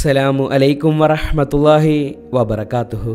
അസ്സലാമു അലൈക്കും വറഹ്മത്തുള്ളാഹി വബറകാതുഹു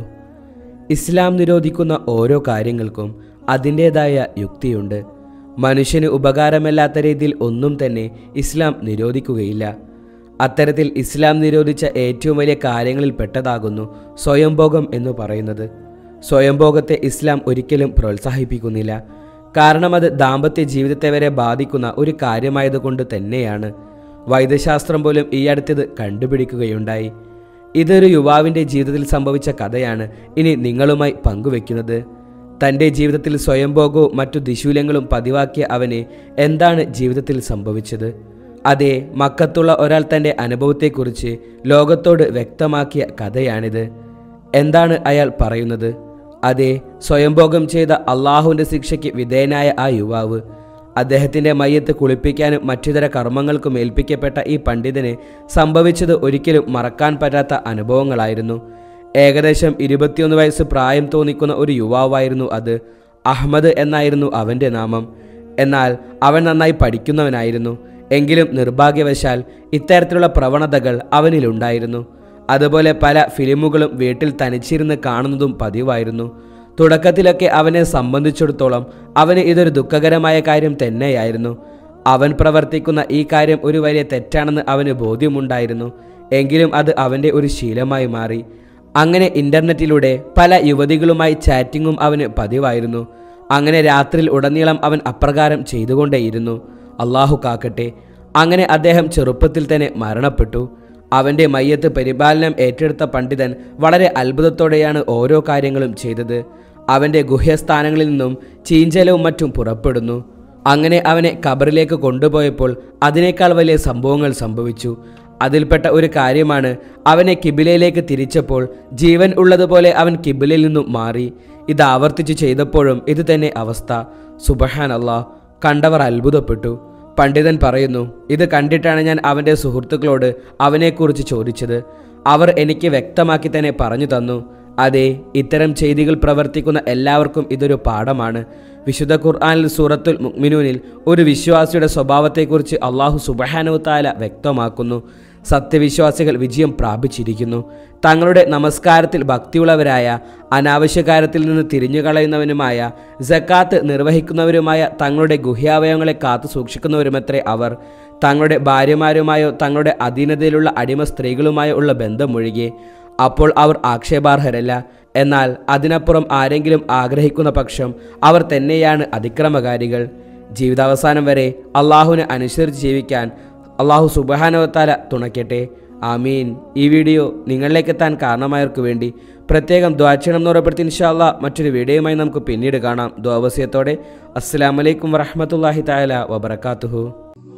ഇസ്ലാം നിരോധിക്കുന്ന ഓരോ കാര്യങ്ങൾക്കും അതിൻ്റേതായ യുക്തിയുണ്ട് മനുഷ്യന് ഉപകാരമല്ലാത്ത രീതിയിൽ ഒന്നും തന്നെ ഇസ്ലാം നിരോധിക്കുകയില്ല അത്തരത്തിൽ ഇസ്ലാം നിരോധിച്ച ഏറ്റവും വലിയ കാര്യങ്ങളിൽ പെട്ടതാകുന്നു സ്വയംഭോഗം എന്ന് പറയുന്നത് സ്വയംഭോഗത്തെ ഇസ്ലാം ഒരിക്കലും പ്രോത്സാഹിപ്പിക്കുന്നില്ല കാരണം അത് ദാമ്പത്യ ജീവിതത്തെ വരെ ബാധിക്കുന്ന ഒരു കാര്യമായതുകൊണ്ട് തന്നെയാണ് വൈദ്യശാസ്ത്രം പോലും ഈ അടുത്തത് കണ്ടുപിടിക്കുകയുണ്ടായി ഇതൊരു യുവാവിൻ്റെ ജീവിതത്തിൽ സംഭവിച്ച കഥയാണ് ഇനി നിങ്ങളുമായി പങ്കുവെക്കുന്നത് തൻ്റെ ജീവിതത്തിൽ സ്വയംഭോഗവും മറ്റു ദിശൂല്യങ്ങളും പതിവാക്കിയ അവന് എന്താണ് ജീവിതത്തിൽ സംഭവിച്ചത് അതെ മക്കത്തുള്ള ഒരാൾ തൻ്റെ അനുഭവത്തെക്കുറിച്ച് ലോകത്തോട് വ്യക്തമാക്കിയ കഥയാണിത് എന്താണ് അയാൾ പറയുന്നത് അതെ സ്വയംഭോഗം ചെയ്ത അള്ളാഹുവിൻ്റെ ശിക്ഷയ്ക്ക് വിധേയനായ ആ യുവാവ് അദ്ദേഹത്തിൻ്റെ മയ്യത്ത് കുളിപ്പിക്കാനും മറ്റുതര കർമ്മങ്ങൾക്കും ഏൽപ്പിക്കപ്പെട്ട ഈ പണ്ഡിതന് സംഭവിച്ചത് ഒരിക്കലും മറക്കാൻ പറ്റാത്ത അനുഭവങ്ങളായിരുന്നു ഏകദേശം ഇരുപത്തിയൊന്ന് വയസ്സ് പ്രായം തോന്നിക്കുന്ന ഒരു യുവാവായിരുന്നു അത് അഹമ്മദ് എന്നായിരുന്നു അവൻ്റെ നാമം എന്നാൽ അവൻ നന്നായി പഠിക്കുന്നവനായിരുന്നു എങ്കിലും നിർഭാഗ്യവശാൽ ഇത്തരത്തിലുള്ള പ്രവണതകൾ അവനിലുണ്ടായിരുന്നു അതുപോലെ പല ഫിലിമുകളും വീട്ടിൽ തനിച്ചിരുന്ന് കാണുന്നതും പതിവായിരുന്നു തുടക്കത്തിലൊക്കെ അവനെ സംബന്ധിച്ചിടത്തോളം അവന് ഇതൊരു ദുഃഖകരമായ കാര്യം തന്നെയായിരുന്നു അവൻ പ്രവർത്തിക്കുന്ന ഈ കാര്യം ഒരു വലിയ തെറ്റാണെന്ന് അവന് ബോധ്യമുണ്ടായിരുന്നു എങ്കിലും അത് അവൻ്റെ ഒരു ശീലമായി മാറി അങ്ങനെ ഇൻ്റർനെറ്റിലൂടെ പല യുവതികളുമായി ചാറ്റിങ്ങും അവന് പതിവായിരുന്നു അങ്ങനെ രാത്രിയിൽ ഉടനീളം അവൻ അപ്രകാരം ചെയ്തുകൊണ്ടേയിരുന്നു അള്ളാഹു കാക്കട്ടെ അങ്ങനെ അദ്ദേഹം ചെറുപ്പത്തിൽ തന്നെ മരണപ്പെട്ടു അവൻ്റെ മയ്യത്ത് പരിപാലനം ഏറ്റെടുത്ത പണ്ഡിതൻ വളരെ അത്ഭുതത്തോടെയാണ് ഓരോ കാര്യങ്ങളും ചെയ്തത് അവൻ്റെ ഗുഹ്യസ്ഥാനങ്ങളിൽ നിന്നും ചീഞ്ചലവും മറ്റും പുറപ്പെടുന്നു അങ്ങനെ അവനെ ഖബറിലേക്ക് കൊണ്ടുപോയപ്പോൾ അതിനേക്കാൾ വലിയ സംഭവങ്ങൾ സംഭവിച്ചു അതിൽപ്പെട്ട ഒരു കാര്യമാണ് അവനെ കിബിലയിലേക്ക് തിരിച്ചപ്പോൾ ജീവൻ ഉള്ളതുപോലെ അവൻ കിബിലയിൽ നിന്നും മാറി ഇത് ആവർത്തിച്ച് ചെയ്തപ്പോഴും ഇത് തന്നെ അവസ്ഥ സുബഹാൻ അള്ളാഹ് കണ്ടവർ അത്ഭുതപ്പെട്ടു പണ്ഡിതൻ പറയുന്നു ഇത് കണ്ടിട്ടാണ് ഞാൻ അവൻ്റെ സുഹൃത്തുക്കളോട് അവനെക്കുറിച്ച് ചോദിച്ചത് അവർ എനിക്ക് വ്യക്തമാക്കി തന്നെ പറഞ്ഞു തന്നു അതെ ഇത്തരം ചെയ്തികൾ പ്രവർത്തിക്കുന്ന എല്ലാവർക്കും ഇതൊരു പാഠമാണ് വിശുദ്ധ ഖുർആാനിൽ സൂറത്തുൽ മുക്മിനൂനിൽ ഒരു വിശ്വാസിയുടെ സ്വഭാവത്തെക്കുറിച്ച് അള്ളാഹു സുബഹാനുത്താല വ്യക്തമാക്കുന്നു സത്യവിശ്വാസികൾ വിജയം പ്രാപിച്ചിരിക്കുന്നു തങ്ങളുടെ നമസ്കാരത്തിൽ ഭക്തിയുള്ളവരായ അനാവശ്യകാര്യത്തിൽ നിന്ന് തിരിഞ്ഞുകളയുന്നവനുമായ ജക്കാത്ത് നിർവഹിക്കുന്നവരുമായ തങ്ങളുടെ ഗുഹ്യാവയവങ്ങളെ കാത്തു സൂക്ഷിക്കുന്നവരുമത്രേ അവർ തങ്ങളുടെ ഭാര്യമാരുമായോ തങ്ങളുടെ അധീനതയിലുള്ള അടിമ സ്ത്രീകളുമായോ ഉള്ള ബന്ധമൊഴികെ അപ്പോൾ അവർ ആക്ഷേപാർഹരല്ല എന്നാൽ അതിനപ്പുറം ആരെങ്കിലും ആഗ്രഹിക്കുന്ന പക്ഷം അവർ തന്നെയാണ് അതിക്രമകാരികൾ ജീവിതാവസാനം വരെ അള്ളാഹുവിനെ അനുസരിച്ച് ജീവിക്കാൻ അള്ളാഹു സുബാനവത്താല തുണയ്ക്കട്ടെ ആമീൻ ഈ വീഡിയോ നിങ്ങളിലേക്ക് എത്താൻ കാരണമായവർക്ക് വേണ്ടി പ്രത്യേകം ദ്വാചണം എന്ന് ഉറപ്പെടുത്തി ഇൻഷാല്ല മറ്റൊരു വീഡിയോയുമായി നമുക്ക് പിന്നീട് കാണാം ദ്വാവസ്യത്തോടെ അസ്സാം വലൈക്കും വറഹമത്തല്ലാഹി താല വബർക്കാത്തുഹു